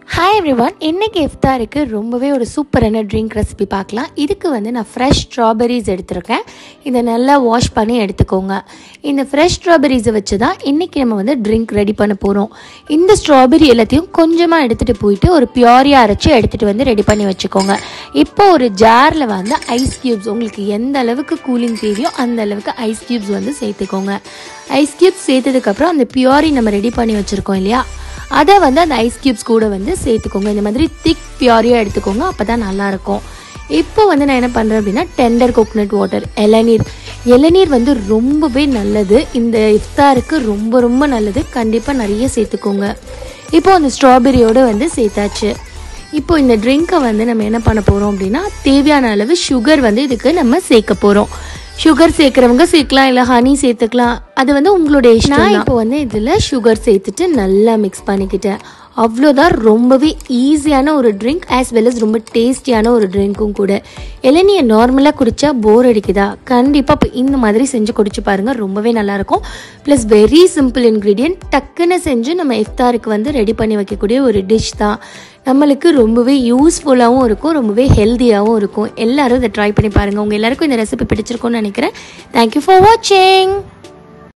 hi every one இன்றைக்கி இஃப்தாருக்கு ரொம்பவே ஒரு சூப்பரான ட்ரிங்க் ரெசிபி பார்க்கலாம் இதுக்கு வந்து நான் ஃப்ரெஷ் ஸ்ட்ராபெரிஸ் எடுத்திருக்கேன் இதை நல்லா வாஷ் பண்ணி எடுத்துக்கோங்க இந்த ஃப்ரெஷ் ஸ்ட்ராபெரிஸை வச்சு தான் இன்றைக்கி நம்ம வந்து ட்ரிங்க் ரெடி பண்ண போகிறோம் இந்த ஸ்ட்ராபெரி எல்லாத்தையும் கொஞ்சமாக எடுத்துகிட்டு போயிட்டு ஒரு பியூரியாக அரைச்சி எடுத்துகிட்டு வந்து ரெடி பண்ணி வச்சுக்கோங்க இப்போ ஒரு ஜாரில் வந்து ஐஸ் க்யூப்ஸ் உங்களுக்கு எந்த அளவுக்கு கூலிங் தேவையோ அந்த அளவுக்கு ஐஸ் க்யூப்ஸ் வந்து சேர்த்துக்கோங்க ஐஸ் க்யூப்ஸ் சேர்த்ததுக்கப்புறம் அந்த பியூரி நம்ம ரெடி பண்ணி வச்சுருக்கோம் இல்லையா அதை வந்து அந்த ஐஸ் க்யூப்ஸ் கூட வந்து சேர்த்துக்கோங்க இந்த மாதிரி திக் பியூரியாக எடுத்துக்கோங்க அப்போ தான் நல்லாயிருக்கும் இப்போ வந்து நான் என்ன பண்ணுறேன் அப்படின்னா டெண்டர் கோகனட் வாட்டர் இளநீர் இளநீர் வந்து ரொம்பவே நல்லது இந்த இஃப்தாருக்கு ரொம்ப ரொம்ப நல்லது கண்டிப்பாக நிறைய சேர்த்துக்கோங்க இப்போ அந்த ஸ்ட்ராபெரியோடு வந்து சேர்த்தாச்சு இப்போ இந்த ட்ரிங்க்கை வந்து நம்ம என்ன பண்ண போகிறோம் அப்படின்னா தேவையான அளவு சுகர் வந்து இதுக்கு நம்ம சேர்க்க போகிறோம் சுகர் சேர்க்குறவங்க சேர்க்கலாம் இல்லை ஹனி சேர்த்துக்கலாம் அது வந்து உங்களுடைய இஷ்டம் நான் இப்போ வந்து இதில் சுகர் சேர்த்துட்டு நல்லா மிக்ஸ் பண்ணிக்கிட்டேன் அவ்வளோதான் ரொம்பவே ஈஸியான ஒரு ட்ரிங்க் ஆஸ் வெல் அஸ் ரொம்ப டேஸ்டியான ஒரு ட்ரிங்க்கும் கூட இளநியை நார்மலாக குடித்தா போர் அடிக்குதா கண்டிப்பாக இப்போ இந்த மாதிரி செஞ்சு குடிச்சு பாருங்கள் ரொம்பவே நல்லாயிருக்கும் ப்ளஸ் வெரி சிம்பிள் இன்க்ரீடியன்ட் டக்குன்னு செஞ்சு நம்ம இஃப்தாருக்கு வந்து ரெடி பண்ணி வைக்கக்கூடிய ஒரு டிஷ் தான் நம்மளுக்கு ரொம்பவே யூஸ்ஃபுல்லாகவும் இருக்கும் ரொம்பவே ஹெல்த்தியாகவும் இருக்கும் எல்லாரும் இதை ட்ரை பண்ணி பாருங்கள் உங்கள் எல்லாருக்கும் இந்த ரெசிபி பிடிச்சிருக்கும்னு நினைக்கிறேன் தேங்க்யூ ஃபார் வாட்சிங்